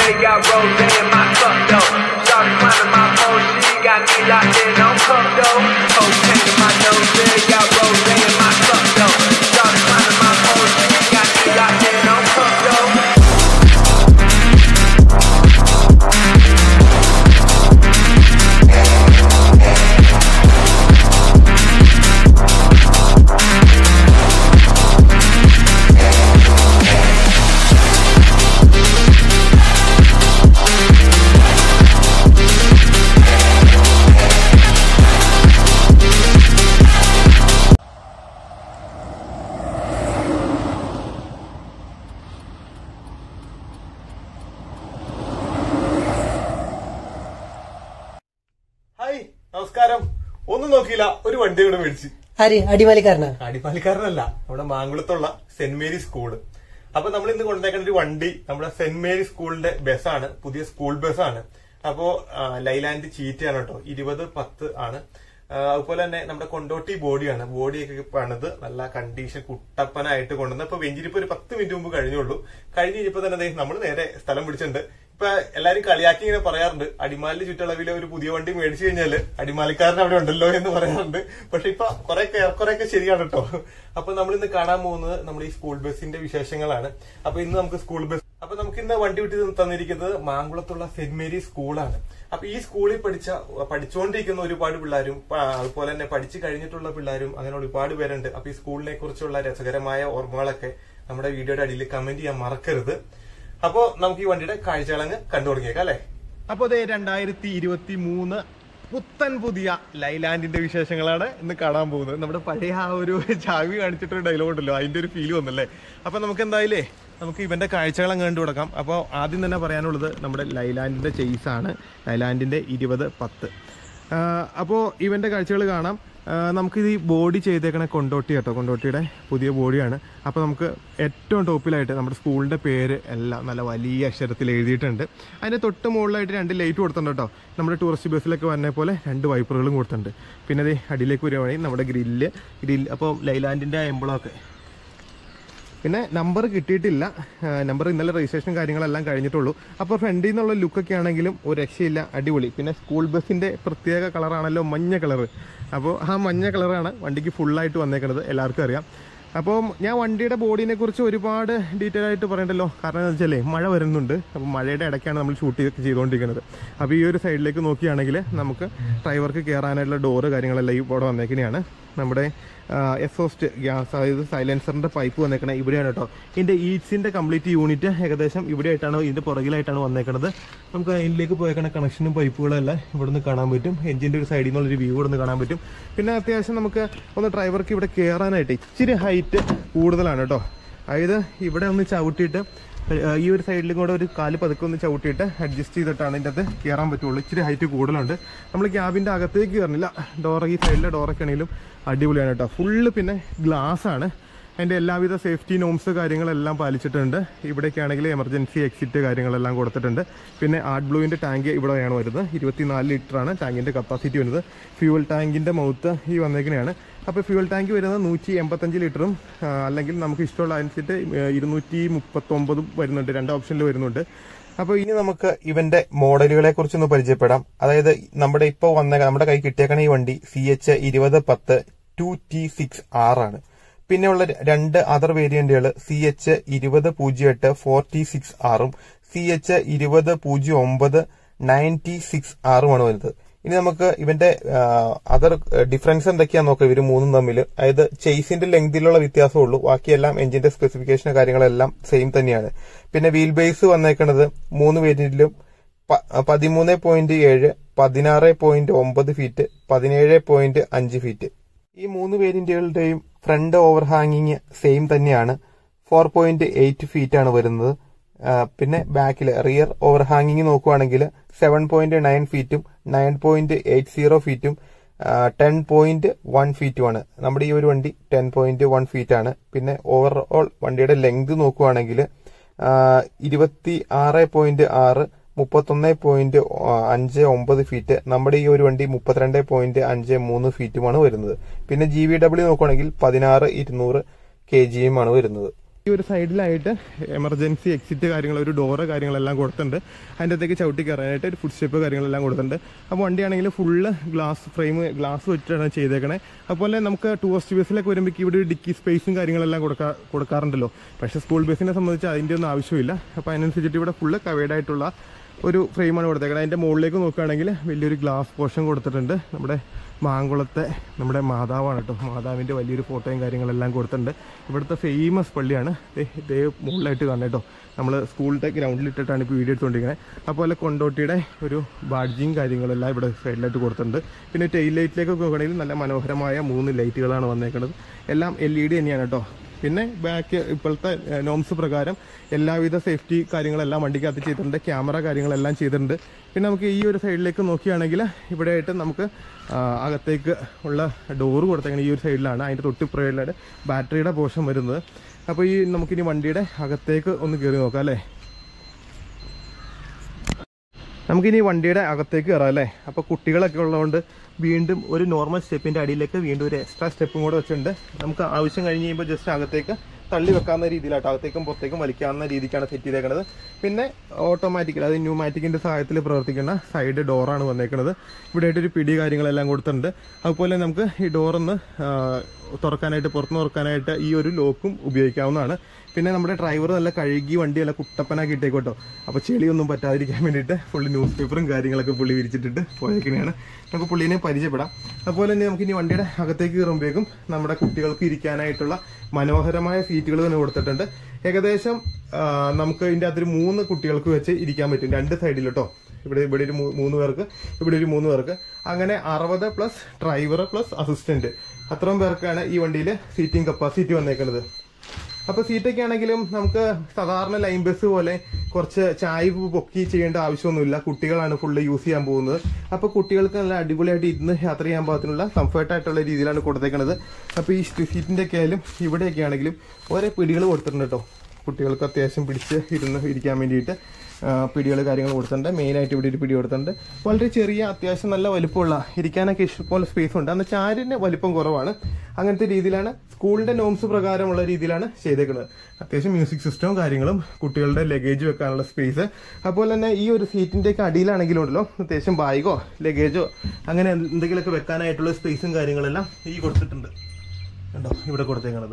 got rose in my cup though. Shawty climbing my pole, she got me locked in on cup though. Cocaine in my nose, got rose in my cup though. Shawty climbing my pole, she got me locked in on cup though. Hi നമസ്കാരം ഒന്നും നോക്കിയില്ല ഒരു വണ്ടി കൂടെ മേടിച്ച് ആര് അടിമാലിക്കാരനാ അടിപ്പാലിക്കാരനല്ല നമ്മുടെ മാങ്കുളത്തുള്ള saint Mary school അപ്പൊ നമ്മൾ ഇന്ന് കൊണ്ടുവന്നേക്കുന്ന ഒരു വണ്ടി നമ്മുടെ സെന്റ് മേരി സ്കൂളിന്റെ ബസ്സാണ് പുതിയ സ്കൂൾ ബസ്സാണ് അപ്പോ ആ, ലൈലാൻഡ് ചീറ്റയാണ് കേട്ടോ ഇരുപത് പത്ത് ആണ് ആ, അതുപോലെ തന്നെ നമ്മുടെ കൊണ്ടോട്ടി ബോഡിയാണ് ബോഡിയൊക്കെ പണിത് നല്ല കണ്ടീഷൻ കുട്ടപ്പനായിട്ട് കൊണ്ടുവന്ന് ഇപ്പൊ വെഞ്ചിരിപ്പ് ഒരു പത്ത് മിനിറ്റ് മുമ്പ് കഴിഞ്ഞുള്ളൂ കഴിഞ്ഞ് കഴിഞ്ഞപ്പോ തന്നെ നമ്മൾ നേരെ സ്ഥലം പിടിച്ചിട്ടുണ്ട് ഇപ്പൊ എല്ലാരും കളിയാക്കി ഇങ്ങനെ പറയാറുണ്ട് അടിമാലി ചുറ്റളവിലെ ഒരു പുതിയ വണ്ടി മേടിച്ചു കഴിഞ്ഞാല് അടിമാലിക്കാരൻ അവിടെ ഉണ്ടല്ലോ എന്ന് പറയാറുണ്ട് പക്ഷെ ഇപ്പൊ കുറെ ഏറെക്കുറെയൊക്കെ ശരിയാണ് കേട്ടോ അപ്പൊ നമ്മൾ ഇന്ന് കാണാൻ പോകുന്നത് നമ്മുടെ ഈ സ്കൂൾ ബസിന്റെ വിശേഷങ്ങളാണ് അപ്പൊ ഇന്ന് നമുക്ക് സ്കൂൾ ബസ് അപ്പൊ നമുക്ക് ഇന്ന് വണ്ടി വിട്ട് തന്നിരിക്കുന്നത് മാങ്കുളത്തുള്ള സെന്റ് മേരി സ്കൂളാണ് അപ്പൊ ഈ സ്കൂളിൽ പഠിച്ച പഠിച്ചുകൊണ്ടിരിക്കുന്ന ഒരുപാട് പിള്ളേരും ആ, അതുപോലെ തന്നെ പഠിച്ചു കഴിഞ്ഞിട്ടുള്ള പിള്ളേരും അങ്ങനെ ഒരുപാട് പേരുണ്ട് അപ്പൊ ഈ സ്കൂളിനെ കുറിച്ചുള്ള രസകരമായ ഓർമ്മകളൊക്കെ നമ്മുടെ വീഡിയോയുടെ അടിയിൽ കമന്റ് ചെയ്യാൻ മറക്കരുത് അപ്പോ നമുക്ക് ഈ വണ്ടിയുടെ കാഴ്ചകളങ്ങ് കണ്ടു തുടങ്ങിയേക്കാം അല്ലെ അപ്പൊ അതെ രണ്ടായിരത്തി ഇരുപത്തി മൂന്ന് പുത്തൻ പുതിയ ലൈലാൻഡിന്റെ വിശേഷങ്ങളാണ് ഇന്ന് കാണാൻ പോകുന്നത് നമ്മുടെ പഴയ ആ ഒരു ചാവി കാണിച്ചിട്ടൊരു ഡയലോഗ് ഉണ്ടല്ലോ അതിന്റെ ഒരു ഫീൽ വന്നല്ലേ അപ്പൊ നമുക്ക് എന്തായാലേ നമുക്ക് ഇവന്റെ കാഴ്ചകൾ അങ്ങ് കണ്ടു കൊടുക്കാം അപ്പോൾ ആദ്യം തന്നെ പറയാനുള്ളത് നമ്മുടെ ലൈലാൻഡിന്റെ ചെയ്സ് ആണ് ലൈലാൻഡിന്റെ ഇരുപത് പത്ത് അപ്പോൾ ഇവന്റെ കാഴ്ചകൾ കാണാം ആ, നമുക്കിത് ഈ ബോഡി ചെയ്തേക്കണ കൊണ്ടോട്ടി കേട്ടോ കൊണ്ടോട്ടിയുടെ പുതിയ ബോഡിയാണ് അപ്പോൾ നമുക്ക് ഏറ്റവും ടോപ്പിലായിട്ട് നമ്മുടെ സ്കൂളിൻ്റെ പേര് എല്ലാം നല്ല വലിയ അക്ഷരത്തിൽ എഴുതിയിട്ടുണ്ട് അതിൻ്റെ തൊട്ട് മുകളിലായിട്ട് രണ്ട് ലൈറ്റ് കൊടുത്തിട്ടുണ്ട് കേട്ടോ നമ്മുടെ ടൂറിസ്റ്റ് ബസ്സിലൊക്കെ വന്ന പോലെ രണ്ട് വൈപ്പറുകളും കൊടുത്തിട്ടുണ്ട് പിന്നെ അതേ അടിയിലേക്ക് വരുവാണെങ്കിൽ നമ്മുടെ ഗ്രില്ല് ഗ്രില്ല് അപ്പോൾ ലൈലാൻഡിൻ്റെ എംബിളമൊക്കെ പിന്നെ നമ്പർ കിട്ടിയിട്ടില്ല നമ്പർ ഇന്നലെ രജിസ്ട്രേഷൻ കാര്യങ്ങളെല്ലാം കഴിഞ്ഞിട്ടുള്ളൂ അപ്പോൾ ഫ്രണ്ടിൽ നിന്നുള്ള ലുക്കൊക്കെ ആണെങ്കിലും ഒരു രക്ഷയില്ല അടിപൊളി പിന്നെ സ്കൂൾ ബസ്സിൻ്റെ പ്രത്യേക കളറാണല്ലോ മഞ്ഞ കളറ് അപ്പോൾ ആ മഞ്ഞ കളറാണ് വണ്ടിക്ക് ഫുള്ളായിട്ട് വന്നേക്കുന്നത് എല്ലാവർക്കും അറിയാം അപ്പോൾ ഞാൻ വണ്ടിയുടെ ബോഡീനെ കുറിച്ച് ഒരുപാട് ഡീറ്റെയിൽ ആയിട്ട് പറയണ്ടല്ലോ കാരണം എന്താ വെച്ചാലേ മഴ വരുന്നുണ്ട് അപ്പോൾ മഴയുടെ ഇടയ്ക്കാണ് നമ്മൾ ഷൂട്ട് ചെയ്ത് ചെയ്തുകൊണ്ടിരിക്കുന്നത് അപ്പോൾ ഈ ഒരു സൈഡിലേക്ക് നോക്കുകയാണെങ്കിൽ നമുക്ക് ഡ്രൈവർക്ക് കയറാനായിട്ടുള്ള ഡോറ് കാര്യങ്ങളെല്ലാം ഈ ഇവിടെ വന്നേക്കുന്നതാണ് നമ്മുടെ എക്സോസ്റ്റ് ഗ്യാസ് അതായത് സൈലൻസറിന്റെ പൈപ്പ് വന്നേക്കണത് ഇവിടെയാണ് കേട്ടോ ഇതിന്റെ ഈറ്റ്സിന്റെ കംപ്ലീറ്റ് യൂണിറ്റ് ഏകദേശം ഇവിടെയായിട്ടാണ് ഇതിന്റെ പുറകിലായിട്ടാണ് വന്നേക്കണത് നമുക്ക് അതിലേക്ക് പോയേക്കണ കണക്ഷനും പൈപ്പുകളും എല്ലാം ഇവിടെ നിന്ന് കാണാൻ പറ്റും എഞ്ചിന്റെ ഒരു സൈഡിൽ നിന്നുള്ളൊരു വ്യൂ ഇവിടെ നിന്ന് കാണാൻ പറ്റും പിന്നെ അത്യാവശ്യം നമുക്ക് ഒന്ന് ഡ്രൈവർക്ക് ഇവിടെ കയറാനായിട്ട് ഇച്ചിരി ഹൈറ്റ് കൂടുതലാണ് കേട്ടോ അതായത് ഇവിടെ ഒന്ന് ചവിട്ടിയിട്ട് ഏഹ് ഈ ഒരു സൈഡിലും കൂടെ ഒരു കാല് പതുക്കെ ഒന്ന് ചവിട്ടിയിട്ട് അഡ്ജസ്റ്റ് ചെയ്തിട്ടാണ് ഇതിൻ്റെ അകത്ത് കയറാൻ പറ്റുള്ളൂ ഇച്ചിരി ഹൈറ്റ് കൂടുതലുണ്ട് നമ്മൾ ക്യാബിൻ്റെ അകത്തേക്ക് കയറുന്നില്ല ഡോർ ഈ സൈഡിലെ ഡോറൊക്കെ ആണെങ്കിലും അടിപൊളിയാണ് കേട്ടോ ഫുള്ള് പിന്നെ ഗ്ലാസ് ആണ് അതിൻ്റെ എല്ലാവിധ സേഫ്റ്റി നോംസ് കാര്യങ്ങളെല്ലാം പാലിച്ചിട്ടുണ്ട് ഇവിടേക്ക് ആണെങ്കിൽ എമർജൻസി എക്സിറ്റ് കാര്യങ്ങളെല്ലാം കൊടുത്തിട്ടുണ്ട് പിന്നെ ആർട്ട് ബ്ലൂവിൻ്റെ ടാങ്ക് ഇവിടെയാണ് വരുന്നത് ഇരുപത്തിനാല് ലിറ്ററാണ് ടാങ്കിൻ്റെ കപ്പാസിറ്റി വരുന്നത് ഫ്യൂവൽ ടാങ്കിൻ്റെ മൗത്ത് ഈ വന്നേക്കുന്നതാണ് അപ്പോൾ ഫ്യൂവൽ ടാങ്ക് വരുന്നത് നൂറ്റി എൺപത്തഞ്ച് ലിറ്ററും ആ, അല്ലെങ്കിൽ നമുക്ക് ഇഷ്ടമുള്ള അനുസരിച്ചിട്ട് ഇരുന്നൂറ്റി മുപ്പത്തൊമ്പതും വരുന്നുണ്ട് രണ്ട് ഓപ്ഷനിൽ വരുന്നുണ്ട് അപ്പോൾ ഇനി നമുക്ക് ഇവന്റെ മോഡലുകളെ കുറിച്ചൊന്ന് പരിചയപ്പെടാം അതായത് നമ്മുടെ ഇപ്പോൾ വന്ന നമ്മുടെ കൈ കിട്ടിയേക്കണ ഈ വണ്ടി സി എച്ച് ഇരുപത് പത്ത് ടു ടി സിക്സ് ആർ ആണ് പിന്നെയുള്ള രണ്ട് അതർ വേരിയന്റുകൾ സി എച്ച് ഇരുപത് പൂജ്യം എട്ട് ഫോർ ടി സിക്സ് ആറും സി എച്ച് ഇരുപത് പൂജ്യം ഒമ്പത് നയൻ ടി സിക്സ് ആറുമാണ് വരുന്നത് ഇനി നമുക്ക് ഇവന്റെ അതർ ഡിഫറൻസ് എന്തൊക്കെയാന്ന് നോക്കാം ഇവര് മൂന്നും തമ്മിൽ അതായത് ചെയ്സിന്റെ ലെങ്തിലുള്ള വ്യത്യാസമേ ഉള്ളൂ ബാക്കിയെല്ലാം എഞ്ചിന്റെ സ്പെസിഫിക്കേഷൻ കാര്യങ്ങളെല്ലാം സെയിം തന്നെയാണ് പിന്നെ വീൽ ബേസ് വന്നേക്കുന്നത് മൂന്ന് വേരിയന്റിലും പ- പതിമൂന്ന് പോയിന്റ് ഏഴ് പതിനാറ് പോയിന്റ് ഒമ്പത് ഫീറ്റ് പതിനേഴ് പോയിന്റ് അഞ്ച് ഫീറ്റ് ഈ മൂന്ന് വേരിയന്റുകളുടെയും ഫ്രണ്ട് ഓവർഹാങ്ങിങ് സെയിം തന്നെയാണ് ഫോർ പോയിന്റ് എയ്റ്റ് ഫീറ്റ് ആണ് വരുന്നത് ആ, പിന്നെ ബാക്കിൽ റിയർ ഓവർഹാങ്ങിങ് നോക്കുവാണെങ്കിൽ സെവൻ പോയിന്റ് നയൻ ഫീറ്റും നയൻ പോയിന്റ് എയ്റ്റ് സീറോ ഫീറ്റും ടെൻ പോയിന്റ് വൺ ഫീറ്റുമാണ് നമ്മുടെ ഈ ഒരു വണ്ടി ടെൻ പോയിന്റ് വൺ ഫീറ്റ് ആണ് പിന്നെ ഓവറോൾ വണ്ടിയുടെ ലെങ്ത് നോക്കുവാണെങ്കിൽ ഇരുപത്തി ആറ് പോയിന്റ് ആറ് മുപ്പത്തൊന്ന് പോയിന്റ് അഞ്ച് ഒമ്പത് ഫീറ്റ് നമ്മുടെ ഈ ഒരു വണ്ടി മുപ്പത്തിരണ്ട് പോയിന്റ് അഞ്ച് മൂന്ന് ഫീറ്റുമാണ് വരുന്നത് പിന്നെ ജി വി ഡബ്ല്യു നോക്കുവാണെങ്കിൽ പതിനാറ് ഇരുന്നൂറ് കെ ജിയുമാണ് വരുന്നത് ഈ ഒരു സൈഡിലായിട്ട് എമർജൻസി എക്സിറ്റ് കാര്യങ്ങൾ ഒരു ഡോറ് കാര്യങ്ങളെല്ലാം കൊടുത്തിട്ടുണ്ട് അതിൻ്റെ അകത്തേക്ക് ചവിട്ടി കയറാനായിട്ട് ഒരു ഫുഡ് സ്റ്റെപ്പ് കാര്യങ്ങളെല്ലാം കൊടുത്തിട്ടുണ്ട് അപ്പോൾ വണ്ടിയാണെങ്കിൽ ഫുള്ള് ഗ്ലാസ് ഫ്രെയിം ഗ്ലാസ് വെച്ചിട്ടാണ് ചെയ്തേക്കണേ അതുപോലെ നമുക്ക് ടൂറിസ്റ്റ് ബസ്സിലൊക്കെ വരുമ്പോൾ ഇവിടെ ഒരു ഡിക്കി സ്പേസും കാര്യങ്ങളെല്ലാം കൊടുക്കാ കൊടുക്കാറുണ്ടല്ലോ പക്ഷേ സ്കൂൾ ബസ്സിനെ സംബന്ധിച്ച് അതിൻ്റെ ഒന്നും ആവശ്യമില്ല അപ്പോൾ അതിനനുസരിച്ചിട്ട് ഇവിടെ ഫുള്ള് കവേഡ് ആയിട്ടുള്ള ഒരു ഫ്രെയിമാണ് കൊടുത്തേക്കുന്നത് അതിൻ്റെ മുകളിലേക്ക് നോക്കുകയാണെങ്കിൽ വലിയൊരു ഗ്ലാസ് പോർഷൻ കൊടുത്തിട്ടുണ്ട് നമ്മുടെ മാങ്കുളത്തെ നമ്മുടെ മാതാവാണ് കേട്ടോ മാതാവിൻ്റെ വലിയൊരു ഫോട്ടോയും കാര്യങ്ങളെല്ലാം കൊടുത്തിട്ടുണ്ട് ഇവിടുത്തെ ഫേമസ് പള്ളിയാണ് ദേ ഇതേ മുകളിലായിട്ട് കാണുന്നത് കേട്ടോ നമ്മൾ സ്കൂളിൻ്റെ ഗ്രൗണ്ടിൽ ഇട്ടിട്ടാണ് ഇപ്പോൾ വീഡിയോ എടുത്തുകൊണ്ടിരിക്കുന്നത് അതുപോലെ കൊണ്ടോട്ടിയുടെ ഒരു ബാഡ്ജിങ് കാര്യങ്ങളെല്ലാം ഇവിടെ സൈഡിലായിട്ട് കൊടുത്തിട്ടുണ്ട് പിന്നെ ടെയിൽ ലൈറ്റിലേക്കൊക്കെ നോക്കുകയാണെങ്കിൽ നല്ല മനോഹരമായ മൂന്ന് ലൈറ്റുകളാണ് വന്നേക്കുന്നത് എല്ലാം എൽ ഇ ഡി തന്നെയാണ് കേട്ടോ പിന്നെ ബാക്ക് ഇപ്പോഴത്തെ നോംസ് പ്രകാരം എല്ലാവിധ സേഫ്റ്റി കാര്യങ്ങളെല്ലാം വണ്ടിക്കകത്ത് ചെയ്തിട്ടുണ്ട് ക്യാമറ കാര്യങ്ങളെല്ലാം ചെയ്തിട്ടുണ്ട് പിന്നെ നമുക്ക് ഈ ഒരു സൈഡിലേക്ക് നോക്കുകയാണെങ്കിൽ ഇവിടെ ആയിട്ട് നമുക്ക് ആ, അകത്തേക്ക് ഉള്ള ഡോറ് കൊടുത്തേക്കുന്നത് ഈ ഒരു സൈഡിലാണ് അതിൻ്റെ തൊട്ടിപ്പുറയിലാണ് ബാറ്ററിയുടെ പോർഷൻ വരുന്നത് അപ്പോൾ ഈ നമുക്കിനി വണ്ടിയുടെ അകത്തേക്ക് ഒന്ന് കയറി നോക്കാം അല്ലേ നമുക്കിനി വണ്ടിയുടെ അകത്തേക്ക് കയറാം അല്ലേ അപ്പോൾ കുട്ടികളൊക്കെ ഉള്ളതുകൊണ്ട് വീണ്ടും ഒരു നോർമൽ സ്റ്റെപ്പിൻ്റെ അടിയിലേക്ക് വീണ്ടും ഒരു എക്സ്ട്രാ സ്റ്റെപ്പും കൂടെ വെച്ചിട്ടുണ്ട് നമുക്ക് ആവശ്യം കഴിഞ്ഞ് കഴിയുമ്പോൾ ജസ്റ്റ് അകത്തേക്ക് തള്ളി വെക്കാവുന്ന രീതിയിലാട്ടോ അകത്തേക്കും പുറത്തേക്കും വലിക്കാവുന്ന രീതിക്കാണ് സെറ്റ് ചെയ്തേക്കുന്നത് പിന്നെ ഓട്ടോമാറ്റിക്കൽ അത് ന്യൂമാറ്റിക്കിൻ്റെ സഹായത്തിൽ പ്രവർത്തിക്കുന്ന സൈഡ് ഡോറാണ് വന്നേക്കുന്നത് ഇവിടെ ആയിട്ട് ഒരു പിടി കാര്യങ്ങളെല്ലാം കൊടുത്തിട്ടുണ്ട് അതുപോലെ നമുക്ക് ഈ ഡോറൊന്ന് തുറക്കാനായിട്ട് പുറത്തുനിന്ന് തുറക്കാനായിട്ട് ഈ ഒരു ലോക്കും ഉപയോഗിക്കാവുന്നതാണ് പിന്നെ നമ്മുടെ ഡ്രൈവർ നല്ല കഴുകി വണ്ടി നല്ല കുട്ടപ്പനാക്കി ഇട്ടേക്കോട്ടോ അപ്പോൾ ചെളിയൊന്നും പറ്റാതിരിക്കാൻ വേണ്ടിയിട്ട് ഫുള്ള് ന്യൂസ് പേപ്പറും കാര്യങ്ങളൊക്കെ പുള്ളി വിരിച്ചിട്ടിട്ട് പോയേക്കണെയാണ് നമുക്ക് പുള്ളിനെ പരിചയപ്പെടാം അതുപോലെ തന്നെ നമുക്ക് ഇനി വണ്ടിയുടെ അകത്തേക്ക് കയറുമ്പോഴേക്കും നമ്മുടെ കുട്ടികൾക്ക് ഇരിക്കാനായിട്ടുള്ള മനോഹരമായ സീറ്റുകൾ തന്നെ കൊടുത്തിട്ടുണ്ട് ഏകദേശം ആ, നമുക്ക് ഇതിൻ്റെ അകത്തൊരു മൂന്ന് കുട്ടികൾക്ക് വെച്ച് ഇരിക്കാൻ പറ്റും രണ്ട് സൈഡിൽ കേട്ടോ ഇവിടെ ഇവിടെ ഒരു മൂ- മൂന്ന് പേർക്ക് ഇവിടെ ഒരു മൂന്ന് പേർക്ക് അങ്ങനെ അറുപത് പ്ലസ് ഡ്രൈവർ പ്ലസ് അസിസ്റ്റന്റ് അത്രയും പേർക്കാണ് ഈ വണ്ടിയിൽ സീറ്റിംഗ് കപ്പാസിറ്റി വന്നേക്കുന്നത് അപ്പൊ സീറ്റൊക്കെ ആണെങ്കിലും നമുക്ക് സാധാരണ ലൈൻ ബസ് പോലെ കുറച്ച് ചായ്വ് പൊക്കി ചെയ്യേണ്ട ആവശ്യമൊന്നുമില്ല കുട്ടികളാണ് ഫുള്ള് യൂസ് ചെയ്യാൻ പോകുന്നത് അപ്പൊ കുട്ടികൾക്ക് നല്ല അടിപൊളിയായിട്ട് ഇരുന്ന് യാത്ര ചെയ്യാൻ പാകത്തിനുള്ള കംഫർട്ട് ആയിട്ടുള്ള രീതിയിലാണ് കൊടുത്തേക്കുന്നത് അപ്പൊ ഈ സീറ്റിന്റെ ഒക്കെ ആയാലും ഇവിടെയൊക്കെ ആണെങ്കിലും ഓരോ പിടികൾ കൊടുത്തിട്ടുണ്ട് കേട്ടോ കുട്ടികൾക്ക് അത്യാവശ്യം പിടിച്ച് ഇരുന്ന് ഇരിക്കാൻ വേണ്ടിയിട്ട് പിടികൾ കാര്യങ്ങൾ കൊടുത്തിട്ടുണ്ട് മെയിനായിട്ട് ഇവിടെ ഒരു പിടി കൊടുത്തിട്ടുണ്ട് വളരെ ചെറിയ അത്യാവശ്യം നല്ല വലുപ്പമുള്ള ഇരിക്കാനൊക്കെ ഇഷ്ടംപോലെ സ്പേസ് ഉണ്ട് അന്ന് ചാരിന് വലിപ്പം കുറവാണ് അങ്ങനത്തെ രീതിയിലാണ് സ്കൂളിന്റെ നോംസ് പ്രകാരമുള്ള രീതിയിലാണ് ചെയ്തേക്കുന്നത് അത്യാവശ്യം മ്യൂസിക് സിസ്റ്റവും കാര്യങ്ങളും കുട്ടികളുടെ ലഗേജ് വെക്കാനുള്ള സ്പേസ് അതുപോലെ തന്നെ ഈ ഒരു സീറ്റിന്റെ ഒക്കെ അടിയിലാണെങ്കിലും ഉണ്ടല്ലോ അത്യാവശ്യം ബാഗോ ലഗേജോ അങ്ങനെ എന്തെങ്കിലുമൊക്കെ വെക്കാനായിട്ടുള്ള സ്പേസും കാര്യങ്ങളെല്ലാം ഈ കൊടുത്തിട്ടുണ്ട് കണ്ടോ ഇവിടെ കൊടുത്തേക്കണത്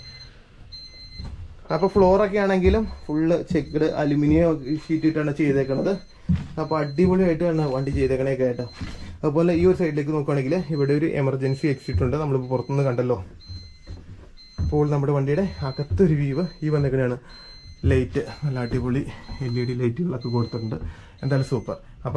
അപ്പൊ ഫ്ലോറൊക്കെ ആണെങ്കിലും ഫുള്ള് ചെക്ക്ഡ് അലുമിനിയം ഷീറ്റ് ഇട്ടാണ് ചെയ്തേക്കണത് അപ്പൊ അടിപൊളിയായിട്ടാണ് വണ്ടി ചെയ്തേക്കണേക്കെ ആയിട്ടോ അതുപോലെ ഈ ഒരു സൈഡിലേക്ക് നോക്കുകയാണെങ്കിൽ ഇവിടെ ഒരു എമർജൻസി എക്സിറ്റ് ഉണ്ട് നമ്മളിപ്പോൾ പുറത്തുനിന്ന് കണ്ടല്ലോ അപ്പോൾ നമ്മുടെ വണ്ടിയുടെ അകത്തൊരു വ്യൂ ഈ വന്നേക്കണയാണ് ലൈറ്റ് നല്ല അടിപൊളി എൽ ഇ ഡി ലൈറ്റുകളൊക്കെ കൊടുത്തിട്ടുണ്ട് എന്തായാലും സൂപ്പർ അപ്പൊ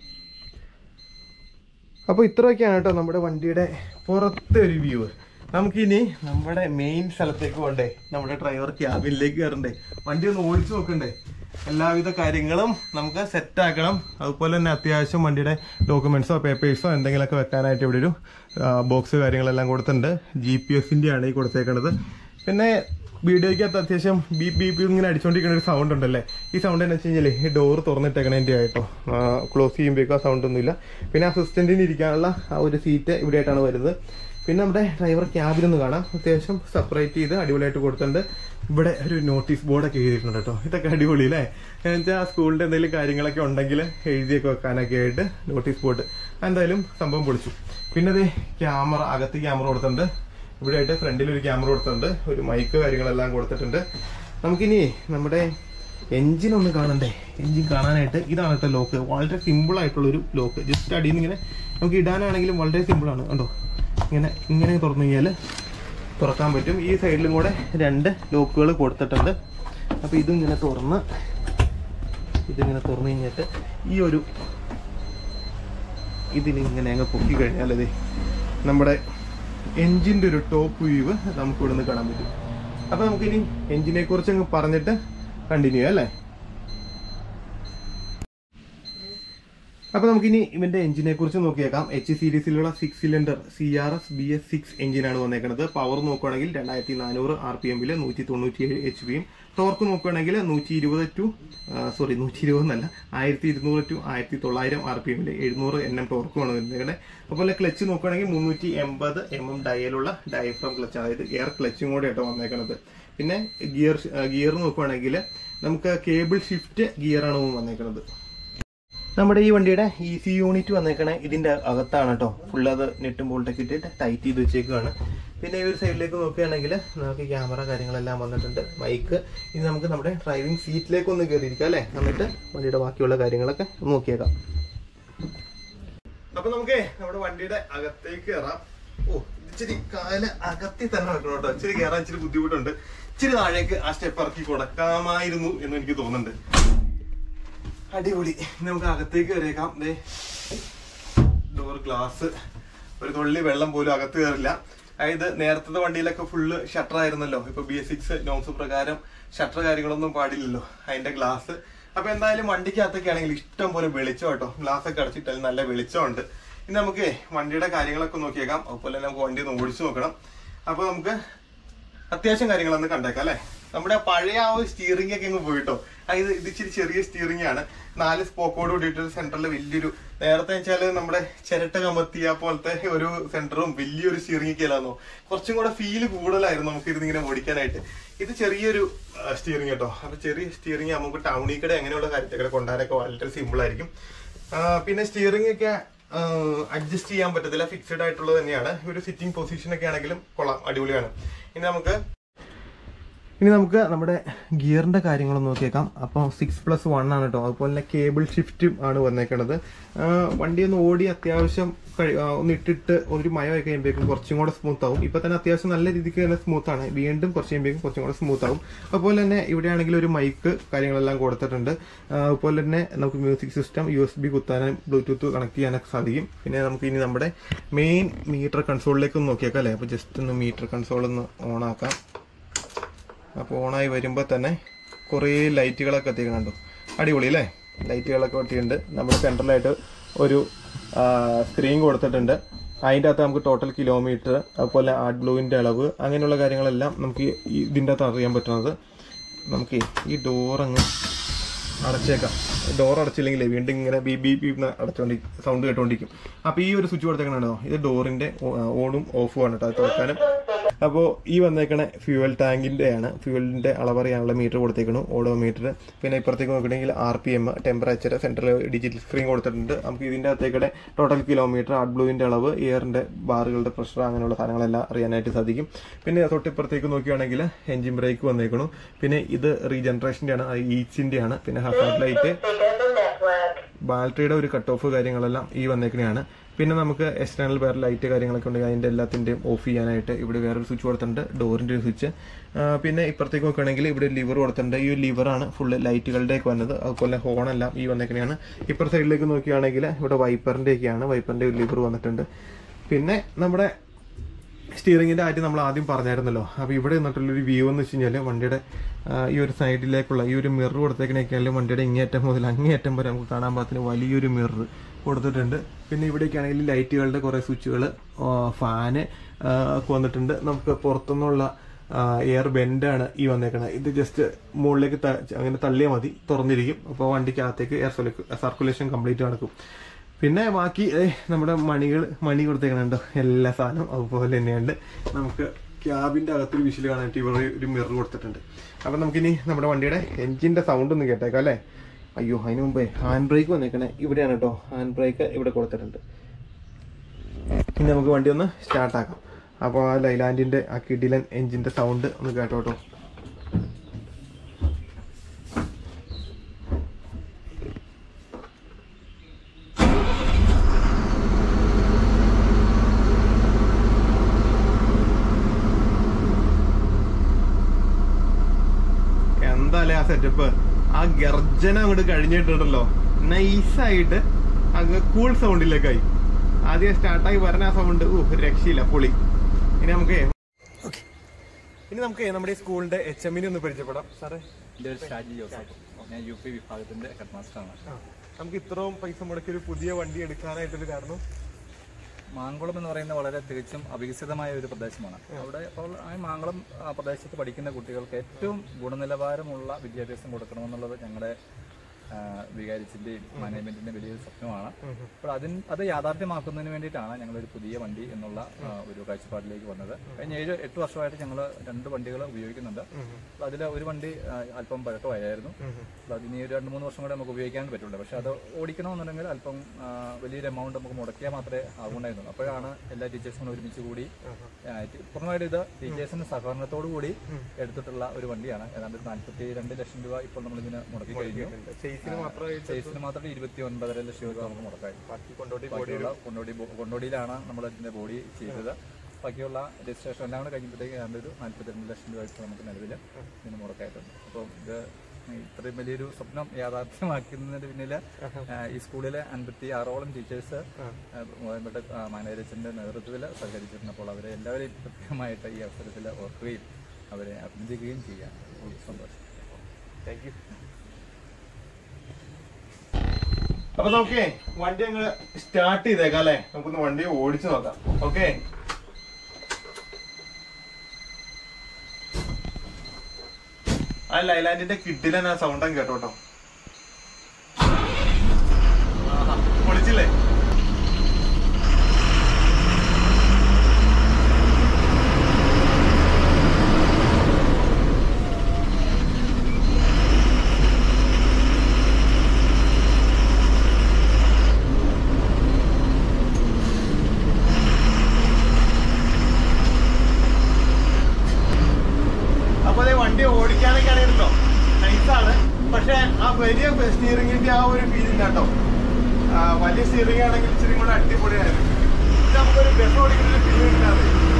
അപ്പോൾ ഇത്രയൊക്കെയാണ് കേട്ടോ നമ്മുടെ വണ്ടിയുടെ പുറത്തെ ഒരു വ്യൂ നമുക്കിനി നമ്മുടെ മെയിൻ സ്ഥലത്തേക്ക് പോകണ്ടേ നമ്മുടെ ഡ്രൈവർ ക്യാബിനിലേക്ക് കയറണ്ടേ വണ്ടി ഒന്ന് ഓടിച്ചു നോക്കണ്ടേ എല്ലാവിധ കാര്യങ്ങളും നമുക്ക് സെറ്റ് ആക്കണം അതുപോലെ തന്നെ അത്യാവശ്യം വണ്ടിയുടെ ഡോക്യുമെന്റ്സോ പേപ്പേഴ്സോ എന്തെങ്കിലുമൊക്കെ വെക്കാനായിട്ട് ഇവിടെ ഒരു ബോക്സ് കാര്യങ്ങളെല്ലാം കൊടുത്തിട്ടുണ്ട് ജി പി എസിന്റെ ആണ് ഈ കൊടുത്തേക്കണത് പിന്നെ വീഡിയോയ്ക്കകത്ത് അത്യാവശ്യം ബി ബി ബി ഇങ്ങനെ അടിച്ചുകൊണ്ടിരിക്കുന്ന ഒരു സൗണ്ട് ഉണ്ടല്ലേ ഈ സൗണ്ട് എന്ന് വെച്ച് കഴിഞ്ഞാൽ ഈ ഡോർ തുറന്നിട്ടേക്കണേൻ്റെ ആയിട്ടോ ക്ലോസ് ചെയ്യുമ്പോഴേക്കും ആ സൗണ്ട് ഒന്നുമില്ല പിന്നെ അസിസ്റ്റന്റിന് ഇരിക്കാനുള്ള ആ ഒരു സീറ്റ് ഇവിടെ ആയിട്ടാണ് വരുന്നത് പിന്നെ നമ്മുടെ ഡ്രൈവർ ക്യാബിലൊന്ന് കാണാം അത്യാവശ്യം സെപ്പറേറ്റ് ചെയ്ത് അടിപൊളിയായിട്ട് കൊടുത്തിട്ടുണ്ട് ഇവിടെ ഒരു നോട്ടീസ് ബോർഡൊക്കെ എഴുതിയിട്ടുണ്ട് കേട്ടോ ഇതൊക്കെ അടിപൊളി അല്ലേ എന്നുവെച്ചാൽ ആ സ്കൂളിന്റെ എന്തെങ്കിലും കാര്യങ്ങളൊക്കെ ഉണ്ടെങ്കിൽ എഴുതിയൊക്കെ വെക്കാനൊക്കെ ആയിട്ട് നോട്ടീസ് ബോർഡ് എന്തായാലും സംഭവം പൊളിച്ചു പിന്നെ അതെ ക്യാമറ അകത്ത് ക്യാമറ കൊടുത്തിട്ടുണ്ട് ഇവിടെ ആയിട്ട് ഫ്രണ്ടിൽ ഒരു ക്യാമറ കൊടുത്തിട്ടുണ്ട് ഒരു മൈക്ക് കാര്യങ്ങളെല്ലാം കൊടുത്തിട്ടുണ്ട് നമുക്കിനി നമ്മുടെ എഞ്ചിൻ ഒന്ന് കാണണ്ടേ എഞ്ചിൻ കാണാനായിട്ട് ഇതാണ് കേട്ടോ ലോക്ക് വളരെ സിമ്പിൾ ആയിട്ടുള്ള ഒരു ലോക്ക് ജസ്റ്റ് അടിയിൽ നിന്ന് ഇങ്ങനെ നമുക്ക് ഇടാനാണെങ്കിലും വളരെ സിമ്പിൾ ആണ് കണ്ടോ ഇങ്ങനെ ഇങ്ങനെ തുറന്നു കഴിഞ്ഞാൽ തുറക്കാൻ പറ്റും ഈ സൈഡിലും കൂടെ രണ്ട് ലോക്കുകൾ കൊടുത്തിട്ടുണ്ട് അപ്പോൾ ഇതിങ്ങനെ തുറന്ന് ഇതിങ്ങനെ തുറന്നു കഴിഞ്ഞിട്ട് ഈ ഒരു ഇതിലിങ്ങനെ അങ്ങ് പൊക്കി കഴിഞ്ഞാൽ അതെ നമ്മുടെ എഞ്ചിന്റെ ഒരു ടോപ്പ് വ്യൂ നമുക്ക് ഇവിടെ നിന്ന് കാണാൻ പറ്റും അപ്പൊ നമുക്കിനി എഞ്ചിനെ കുറിച്ച് അങ്ങ് പറഞ്ഞിട്ട് കണ്ടിന്യൂ ചെയ്യാം അല്ലേ അപ്പൊ നമുക്കിനി ഇവന്റെ എഞ്ചിനെ കുറിച്ച് നോക്കിയേക്കാം എച്ച് സീരീസിലുള്ള six cylinder C R S B S six എഞ്ചിനാണ് വന്നേക്കുന്നത് പവർ നോക്കുകയാണെങ്കിൽ രണ്ടായിരത്തി നാനൂറ് ആർ പി എമ്മില് നൂറ്റി തൊണ്ണൂറ്റി ഏഴ് എച്ച് പിയും ടോർക്ക് നോക്കുകയാണെങ്കിൽ നൂറ്റി ഇരുപത് ടു സോറി നൂറ്റി ഇരുപത് എന്നല്ല ആയിരത്തി ഇരുന്നൂറ് ടു ആയിരത്തി തൊള്ളായിരം ആർ പി എമ്മില് എഴുന്നൂറ് എൻ എം ടോർക്കുമാണ് വന്നേക്കുന്നത് അതുപോലെ ക്ലച്ച് നോക്കുകയാണെങ്കിൽ മുന്നൂറ്റി എൺപത് എം എം ഡയലുള്ള ഡയഫ്രം ക്ലച്ച് അതായത് എയർ ക്ലച്ചും കൂടെ ആയിട്ട് വന്നേക്കുന്നത് പിന്നെ ഗിയർ ഗിയർ നോക്കുകയാണെങ്കിൽ നമുക്ക് കേബിൾ ഷിഫ്റ്റ് ഗിയറാണ് വന്നേക്കുന്നത് നമ്മുടെ ഈ വണ്ടിയുടെ ഇ സി യൂണിറ്റ് വന്നേക്കണേ ഇതിന്റെ അകത്താണ് കേട്ടോ ഫുൾ അത് നെട്ടും ബോൾട്ടൊക്കെ ഇട്ടിട്ട് ടൈറ്റ് ചെയ്ത് വെച്ചേക്കുവാണ് പിന്നെ ഈ ഒരു സൈഡിലേക്ക് നോക്കുകയാണെങ്കിൽ നമുക്ക് ക്യാമറ കാര്യങ്ങളെല്ലാം വന്നിട്ടുണ്ട് മൈക്ക് ഇനി നമുക്ക് നമ്മുടെ ഡ്രൈവിംഗ് സീറ്റിലേക്ക് ഒന്ന് കയറിയിരിക്കാം അല്ലേ എന്നിട്ട് വണ്ടിയുടെ ബാക്കിയുള്ള കാര്യങ്ങളൊക്കെ നോക്കിയേക്കാം അപ്പൊ നമുക്ക് നമ്മുടെ വണ്ടിയുടെ അകത്തേക്ക് കയറാം ഓ ഇച്ചിരി കാല അകത്തി തന്നെ വെക്കണം കേട്ടോ ഇച്ചിരി കയറാൻ ഇച്ചിരി ബുദ്ധിമുട്ടുണ്ട് ഇച്ചിരി താഴേക്ക് ആ സ്റ്റെപ്പ് ഇറക്കി കൊടുക്കാമായിരുന്നു എന്ന് എനിക്ക് തോന്നുന്നുണ്ട് അടിപൊളി ഇനി നമുക്ക് അകത്തേക്ക് കയറിയേക്കാം ദേ ഡോർ ഗ്ലാസ് ഒരു തുള്ളി വെള്ളം പോലും അകത്ത് കയറില്ല അതായത് നേരത്തെ വണ്ടിയിലൊക്കെ ഫുള്ള് ഷട്ടർ ആയിരുന്നല്ലോ ഇപ്പൊ ബി എസ് സിക്സ് നോംസ് പ്രകാരം ഷട്ടർ കാര്യങ്ങളൊന്നും പാടില്ലല്ലോ അതിന്റെ ഗ്ലാസ് അപ്പൊ എന്തായാലും വണ്ടിക്കകത്തൊക്കെ ആണെങ്കിൽ ഇഷ്ടം പോലെ വെളിച്ചം കേട്ടോ ഗ്ലാസ് ഒക്കെ അടച്ചിട്ടാൽ നല്ല വെളിച്ചമുണ്ട് ഇനി നമുക്ക് വണ്ടിയുടെ കാര്യങ്ങളൊക്കെ നോക്കിയേക്കാം അതുപോലെ തന്നെ നമുക്ക് വണ്ടി ഒന്ന് ഓടിച്ചു നോക്കണം അപ്പൊ നമുക്ക് അത്യാവശ്യം കാര്യങ്ങളൊന്ന് കണ്ടേക്കാം അല്ലെ നമ്മുടെ പഴയ ആ ഒരു സ്റ്റിയറിംഗ് ഒക്കെ അങ്ങ് പോയിട്ടോ അതായത് ഇത് ഇച്ചിരി ചെറിയ സ്റ്റിയറിംഗ് ആണ് നാല് സ്പോക്കോട് കൂടിയിട്ട് സെന്ററിൽ വലിയൊരു നേരത്തെ വെച്ചാല് നമ്മുടെ ചിരട്ട കമത്തിയ പോലത്തെ ഒരു സെന്ററും വലിയൊരു സ്റ്റിയറിംഗ് ഒക്കെ അല്ലാന്നോ കുറച്ചും കൂടെ ഫീല് കൂടുതലായിരുന്നു നമുക്ക് ഇരുന്ന് ഇങ്ങനെ ഓടിക്കാനായിട്ട് ഇത് ചെറിയൊരു സ്റ്റിയറിംഗ് കേട്ടോ അപ്പൊ ചെറിയ സ്റ്റിയറിംഗ് നമുക്ക് ടൗണിൽ കൂടെ അങ്ങനെയുള്ള കാര്യത്തൊക്കെ കൊണ്ടുപോകാനൊക്കെ വളരെ സിമ്പിൾ ആയിരിക്കും ആ, പിന്നെ സ്റ്റിയറിംഗ് ഒക്കെ അഡ്ജസ്റ്റ് ചെയ്യാൻ പറ്റത്തില്ല ഫിക്സഡ് ആയിട്ടുള്ളത് തന്നെയാണ് ഒരു സിറ്റിംഗ് പൊസിഷൻ ഒക്കെ ആണെങ്കിലും കൊള്ളാം അടിപൊളിയാണ് ഇനി നമുക്ക് ഇനി നമുക്ക് നമ്മുടെ ഗിയറിന്റെ കാര്യങ്ങൾ നോക്കിയേക്കാം അപ്പോൾ സിക്സ് പ്ലസ് വൺ ആണ് കേട്ടോ അതുപോലെ തന്നെ കേബിൾ ഷിഫ്റ്റും ആണ് വന്നേക്കണത് ആ, വണ്ടി ഒന്ന് ഓടി അത്യാവശ്യം കഴി- ആ, ഒന്ന് ഇട്ടിട്ട് ഒരു മയമൊക്കെ കഴിയുമ്പോഴേക്കും കുറച്ചും കൂടെ സ്മൂത്ത് ആവും ഇപ്പൊ തന്നെ അത്യാവശ്യം നല്ല രീതിക്ക് തന്നെ സ്മൂത്ത് ആണ് വീണ്ടും കുറച്ച് കഴിയുമ്പോഴേക്കും കുറച്ചും കൂടെ സ്മൂത്ത് ആവും അതുപോലെ തന്നെ ഇവിടെ ആണെങ്കിൽ ഒരു മൈക്ക് കാര്യങ്ങളെല്ലാം കൊടുത്തിട്ടുണ്ട് ആ, അതുപോലെ തന്നെ നമുക്ക് music system U S B കുത്താനും ബ്ലൂടൂത്ത് കണക്ട് ചെയ്യാനൊക്കെ സാധിക്കും പിന്നെ നമുക്ക് ഇനി നമ്മുടെ മെയിൻ മീറ്റർ കൺസോളിലേക്ക് ഒന്ന് നോക്കിയേക്കാം അല്ലേ അപ്പോൾ ജസ്റ്റ് ഒന്ന് മീറ്റർ കൺസോൾ ഒന്ന് ഓൺ ആക്കാം അപ്പോൾ ഓണായി വരുമ്പോൾ തന്നെ കുറേ ലൈറ്റുകളൊക്കെ എത്തിക്കണുണ്ടോ അടിപൊളി അല്ലേ ലൈറ്റുകളൊക്കെ ഒട്ടിയുണ്ട് നമ്മുടെ സെൻട്രലായിട്ട് ഒരു സ്ക്രീൻ കൊടുത്തിട്ടുണ്ട് അതിൻ്റെ അകത്ത് നമുക്ക് ടോട്ടൽ കിലോമീറ്റർ അതുപോലെ ആർട്ട് ബ്ലൂവിൻ്റെ അളവ് അങ്ങനെയുള്ള കാര്യങ്ങളെല്ലാം നമുക്ക് ഈ ഇതിൻ്റെ അകത്ത് അറിയാൻ പറ്റുന്നത് നമുക്ക് ഈ ഡോർ അങ്ങ് അടച്ചേക്കാം ഡോർ അടച്ചില്ലെങ്കിൽ വീണ്ടും ഇങ്ങനെ ബി ബി ബി അടച്ചോണ്ടിരിക്കും സൗണ്ട് കേട്ടോണ്ടിരിക്കും അപ്പൊ ഈ ഒരു സ്വിച്ച് കൊടുത്തേക്കണോ ഇത് ഡോറിന്റെ ഓണും ഓഫും ആണ് കേട്ടോ അത് തുറക്കാനും അപ്പോൾ ഈ വന്നേക്കണ ഫ്യൂവൽ ടാങ്കിന്റെ ആണ് ഫ്യൂവലിന്റെ അളവറിയാനുള്ള മീറ്റർ കൊടുത്തേക്കണു ഓഡോ മീറ്റർ പിന്നെ ഇപ്പുറത്തേക്ക് നോക്കണമെങ്കിൽ R P M temperature central digital screen കൊടുത്തിട്ടുണ്ട് നമുക്ക് ഇതിന്റെ അകത്തേക്കടെ ടോട്ടൽ കിലോമീറ്റർ ആർട്ട് ബ്ലൂവിന്റെ അളവ് എയറിന്റെ ബാറുകളുടെ പ്രഷർ അങ്ങനെയുള്ള സാധനങ്ങളെല്ലാം അറിയാനായിട്ട് സാധിക്കും പിന്നെ തൊട്ടിപ്പുറത്തേക്ക് നോക്കുകയാണെങ്കിൽ എഞ്ചിൻ ബ്രേക്ക് വന്നേക്കണു പിന്നെ ഇത് റീജനറേഷന്റെ ആണ് ഈച്ചിന്റെ ആണ് പിന്നെ ഹസാർഡ് ലൈറ്റ് ബാറ്ററിയുടെ ഒരു കട്ട് ഓഫ് കാര്യങ്ങളെല്ലാം ഈ വന്നേക്കണെയാണ് പിന്നെ നമുക്ക് എക്സ്റ്റേണൽ വേറെ ലൈറ്റ് കാര്യങ്ങളൊക്കെ ഉണ്ടെങ്കിൽ അതിന്റെ എല്ലാത്തിന്റെയും ഓഫ് ചെയ്യാനായിട്ട് ഇവിടെ വേറൊരു സ്വിച്ച് കൊടുത്തിട്ടുണ്ട് ഡോറിന്റെ ഒരു സ്വിച്ച് പിന്നെ ഇപ്പുറത്തേക്ക് നോക്കുകയാണെങ്കിൽ ഇവിടെ ലിവർ കൊടുത്തിട്ടുണ്ട് ഈ ലിവറാണ് ഫുള്ള് ലൈറ്റുകളുടെയൊക്കെ വന്നത് അതുപോലെ ഹോണെല്ലാം ഈ വന്നേക്കണെയാണ് ഇപ്പുറ സൈഡിലേക്ക് നോക്കുകയാണെങ്കിൽ ഇവിടെ വൈപ്പറിന്റെ ഒക്കെയാണ് വൈപ്പറിന്റെ ഒരു ലിവർ വന്നിട്ടുണ്ട് പിന്നെ നമ്മുടെ സ്റ്റിയറിംഗിന്റെ കാര്യം നമ്മൾ ആദ്യം പറഞ്ഞായിരുന്നല്ലോ അപ്പൊ ഇവിടെ നിന്നിട്ടുള്ള ഒരു വ്യൂ എന്ന് വെച്ച് കഴിഞ്ഞാൽ വണ്ടിയുടെ ആ, ഈ ഒരു സൈഡിലേക്കുള്ള ഈ ഒരു മിറർ കൊടുത്തേക്കണേക്കാളും വണ്ടിയുടെ ഇങ്ങേറ്റം മുതൽ അങ്ങേയറ്റം വരെ നമുക്ക് കാണാൻ പാകത്തിന് വലിയൊരു മിറർ കൊടുത്തിട്ടുണ്ട് പിന്നെ ഇവിടേക്കാണെങ്കിൽ ലൈറ്റുകളുടെ കുറെ സ്വിച്ചുകൾ ഫാന് ഒക്കെ വന്നിട്ടുണ്ട് നമുക്ക് പുറത്തുനിന്നുള്ള എയർ ബെൻഡാണ് ഈ വന്നേക്കണത് ഇത് ജസ്റ്റ് മുകളിലേക്ക് ത- അങ്ങനെ തള്ളിയാൽ മതി തുറന്നിരിക്കും അപ്പോൾ വണ്ടിക്കകത്തേക്ക് എയർ സർക്കുലേഷൻ കംപ്ലീറ്റ് നടക്കും പിന്നെ ബാക്കി ഏ, നമ്മുടെ മണികൾ മണി കൊടുത്തേക്കണുണ്ടോ എല്ലാ സാധനവും അതുപോലെ തന്നെയുണ്ട് നമുക്ക് ക്യാബിന്റെ അകത്തൊരു വിഷിൽ കാണാനായിട്ട് ഇവിടെ ഒരു മിറർ കൊടുത്തിട്ടുണ്ട് അപ്പൊ നമുക്കിനി നമ്മുടെ വണ്ടിയുടെ എഞ്ചിന്റെ സൗണ്ട് ഒന്ന് കേട്ടേക്കാം അല്ലേ അയ്യോ അതിന് മുമ്പേ ഹാൻഡ് ബ്രേക്ക് വന്നേക്കണേ ഇവിടെയാണ് കേട്ടോ ഹാൻഡ് ബ്രേക്ക് ഇവിടെ കൊടുത്തിട്ടുണ്ട് ഇനി നമുക്ക് വണ്ടി ഒന്ന് സ്റ്റാർട്ട് ആക്കാം അപ്പോൾ ആ ലൈലാൻഡിന്റെ ആ കിഡിലൻ എഞ്ചിന്റെ സൗണ്ട് ഒന്ന് കേട്ടോ കേട്ടോ എന്താല്ലേ ആ സെറ്റപ്പ് ആ ഗർജന അങ്ങോട്ട് കഴിഞ്ഞിട്ടുണ്ടല്ലോ നൈസായിട്ട് അങ്ങ് കൂൾ സൗണ്ടിലേക്കായി ആദ്യം സ്റ്റാർട്ടായി വരണ ആ സൗണ്ട് ഓ ഒരു രക്ഷയില്ല പൊളി ഇനി നമുക്ക് ഇനി നമുക്ക് നമ്മുടെ ഈ സ്കൂളിന്റെ എച്ച് എമ്മിനെ ഒന്ന് പരിചയപ്പെടാം സാറേ എൻ്റെ പേര് ഷാജി ജോസഫ് ഞാൻ യു പി വിഭാഗത്തിന്റെ ഹെഡ് മാസ്റ്ററാണ് ആ. നമുക്ക് ഇത്രയും പൈസ മുടക്കി ഒരു പുതിയ വണ്ടി എടുക്കാനായിട്ടൊരു കാരണം മാങ്കുളം എന്ന് പറയുന്നത് വളരെ തികച്ചും അവികസിതമായ ഒരു പ്രദേശമാണ് അവിടെ അപ്പോൾ ആ മാങ്കുളം ആ, പ്രദേശത്ത് പഠിക്കുന്ന കുട്ടികൾക്ക് ഏറ്റവും ഗുണനിലവാരമുള്ള വിദ്യാഭ്യാസം കൊടുക്കണമെന്നുള്ളത് ഞങ്ങളുടെ ആ, വികാരിച്ചിന്റെയും മാനേജ്മെന്റിന്റെ വലിയൊരു സ്വപ്നമാണ് അപ്പോൾ അതിന് അത് യാഥാർത്ഥ്യമാക്കുന്നതിന് വേണ്ടിയിട്ടാണ് ഞങ്ങൾ ഒരു പുതിയ വണ്ടി എന്നുള്ള ആ, ഒരു കാഴ്ചപ്പാടിലേക്ക് വന്നത് കഴിഞ്ഞ ഏഴ് എട്ട് വർഷമായിട്ട് ഞങ്ങൾ രണ്ട് വണ്ടികൾ ഉപയോഗിക്കുന്നുണ്ട് അതിൽ ഒരു വണ്ടി ആ, അല്പം പഴക്കമായിരുന്നു അപ്പോൾ അതിന് ഒരു രണ്ട് മൂന്ന് വർഷം കൂടെ നമുക്ക് ഉപയോഗിക്കാൻ പറ്റുള്ളൂ പക്ഷെ അത് ഓടിക്കണമെന്നുണ്ടെങ്കിൽ അല്പം ആ, വലിയൊരു എമൗണ്ട് നമുക്ക് മുടക്കിയാൽ മാത്രമേ ആകുണ്ടായിരുന്നു അപ്പോഴാണ് എല്ലാ ടീച്ചേഴ്സും കൂടി ഒരുമിച്ച് കൂടി ആ, ടി- പൂർണ്ണമായിട്ട് ഇത് ടീച്ചേഴ്സിന്റെ സഹകരണത്തോടു കൂടി എടുത്തിട്ടുള്ള ഒരു വണ്ടിയാണ് ഏതാണ്ട് ഒരു നാല്പത്തി രണ്ട് ലക്ഷം രൂപ ഇപ്പോൾ നമ്മൾ ഇതിന് മുടക്കി കഴിഞ്ഞു ചേസിന് മാത്രമായിട്ട് ചേസിന് മാത്രം ഇരുപത്തി ഒൻപതര ലക്ഷം രൂപ നമുക്ക് മുടക്കായി ബാക്കി കൊണ്ടോട്ടി ബാക്കിയുള്ള കൊണ്ടോടി ബോ- കൊണ്ടോടിയിലാണ് നമ്മൾ ഇതിന്റെ ബോഡി ചെയ്തത് ബാക്കിയുള്ള രജിസ്ട്രേഷൻ എല്ലാം കൂടെ കഴിയുമ്പോഴത്തേക്ക് ഏതാണ്ട് ഒരു നാല്പത്തിരണ്ട് ലക്ഷം രൂപ ഇപ്പോൾ നമുക്ക് നിലവിൽ ഇതിന് മുടക്കായിട്ടുണ്ട് അപ്പോൾ ഇത് ഇത്രയും വലിയൊരു സ്വപ്നം യാഥാർത്ഥ്യമാക്കുന്നതിന് പിന്നിൽ ഈ സ്കൂളിലെ അൻപത്തി ആറോളം ടീച്ചേഴ്സ് ബഹുമാനപ്പെട്ട മാനേജറിന്റെ നേതൃത്വത്തിൽ സഹകരിച്ചിട്ടുണ്ട് അപ്പോൾ അവരെ എല്ലാവരെയും പ്രത്യേകമായിട്ട് ഈ അവസരത്തിൽ ഓർക്കുകയും അവരെ അഭിനന്ദിക്കുകയും ചെയ്യാം സന്തോഷം താങ്ക് യു അപ്പൊ നമുക്ക് വണ്ടി അങ്ങ് സ്റ്റാർട്ട് ചെയ്തേക്കാം അല്ലെ നമുക്കൊന്ന് വണ്ടി ഓടിച്ചു നോക്കാം ഓക്കെ ആ ലൈലാൻഡിന്റെ കിഡിലെ ഞാൻ സൗണ്ട് അങ്ങ് കേട്ടോട്ടോ ആഹാ, പൊളിച്ചില്ലേ അപ്പൊ അതേ വണ്ടി ഓടിക്കാനൊക്കെ അറിയണല്ലോ നൈസാണ് പക്ഷെ ആ വലിയ സ്റ്റിയറിംഗിന്റെ ആ ഒരു ഫീൽ ഇല്ല കേട്ടോ ആ, വലിയ സ്റ്റിയറിംഗ് ആണെങ്കിൽ ഇച്ചിരി കൂടെ അടിപൊളിയായിരുന്നു ഇത് നമുക്കൊരു ബസ് ഓടിക്കുന്ന ഒരു ഫീൽ കിട്ടാതെ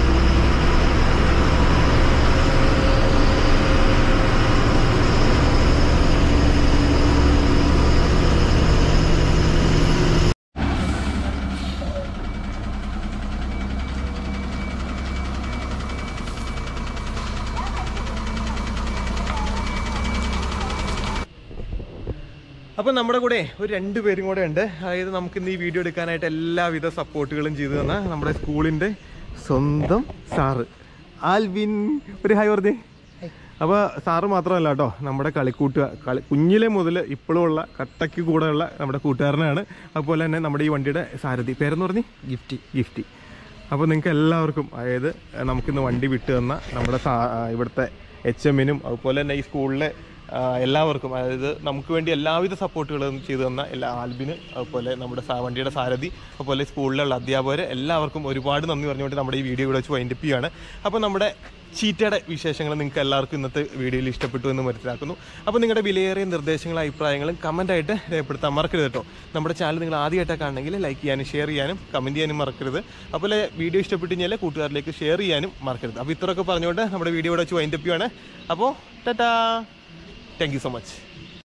അപ്പൊ നമ്മുടെ കൂടെ ഒരു രണ്ട് പേരും കൂടെ ഉണ്ട് അതായത് നമുക്ക് ഇന്ന് ഈ വീഡിയോ എടുക്കാനായിട്ട് എല്ലാവിധ സപ്പോർട്ടുകളും ചെയ്തു തന്ന നമ്മുടെ സ്കൂളിന്റെ സ്വന്തം സാറ് ആൽവിൻ ഒരു ഹായ് പറഞ്ഞേ അപ്പോൾ സാറ് മാത്രമല്ല കേട്ടോ നമ്മുടെ കളിക്കൂട്ടുക കളി കുഞ്ഞിലെ മുതൽ ഇപ്പോഴും ഉള്ള കട്ടയ്ക്ക് കൂടെയുള്ള നമ്മുടെ കൂട്ടുകാരനാണ് അതുപോലെ തന്നെ നമ്മുടെ ഈ വണ്ടിയുടെ സാരഥി പേരെന്ന് പറഞ്ഞ് ഗിഫ്റ്റി ഗിഫ്റ്റി അപ്പോൾ നിങ്ങൾക്ക് എല്ലാവർക്കും അതായത് നമുക്കിന്ന് വണ്ടി വിട്ടു തന്ന നമ്മുടെ സാ ഇവിടുത്തെ എച്ച് എമ്മിനും അതുപോലെ തന്നെ ഈ സ്കൂളിലെ ആ, എല്ലാവർക്കും അതായത് നമുക്ക് വേണ്ടി എല്ലാവിധ സപ്പോർട്ടുകളും ചെയ്തു തന്ന എല്ലാ ആൽബിന് അതുപോലെ നമ്മുടെ സാ വണ്ടിയുടെ സാരഥി അതുപോലെ സ്കൂളിലുള്ള അധ്യാപകർ എല്ലാവർക്കും ഒരുപാട് നന്ദി പറഞ്ഞുകൊണ്ട് നമ്മുടെ ഈ വീഡിയോ ഇവിടെ വെച്ച് വൈൻഡപ്പ് ചെയ്യുകയാണ് അപ്പോൾ നമ്മുടെ ചീറ്റയുടെ വിശേഷങ്ങൾ നിങ്ങൾക്ക് എല്ലാവർക്കും ഇന്നത്തെ വീഡിയോയിൽ ഇഷ്ടപ്പെട്ടു എന്ന് മനസ്സിലാക്കുന്നു അപ്പോൾ നിങ്ങളുടെ വിലയേറിയ നിർദ്ദേശങ്ങളും അഭിപ്രായങ്ങളും കമൻ്റായിട്ട് രേഖപ്പെടുത്താൻ മറക്കരുത് കേട്ടോ നമ്മുടെ ചാനൽ നിങ്ങൾ ആദ്യമായിട്ടൊക്കെ ആണെങ്കിൽ ലൈക്ക് ചെയ്യാനും ഷെയർ ചെയ്യാനും കമൻറ്റ് ചെയ്യാനും മറക്കരുത് അതുപോലെ വീഡിയോ ഇഷ്ടപ്പെട്ടു കഴിഞ്ഞാൽ കൂട്ടുകാരിലേക്ക് ഷെയർ ചെയ്യാനും മറക്കരുത് അപ്പോൾ ഇത്രയൊക്കെ പറഞ്ഞുകൊണ്ട് നമ്മുടെ വീഡിയോ ഇവിടെ വെച്ച് വൈൻഡപ്പ് ചെയ്യുകയാണ് അപ്പോൾ tata thank you so much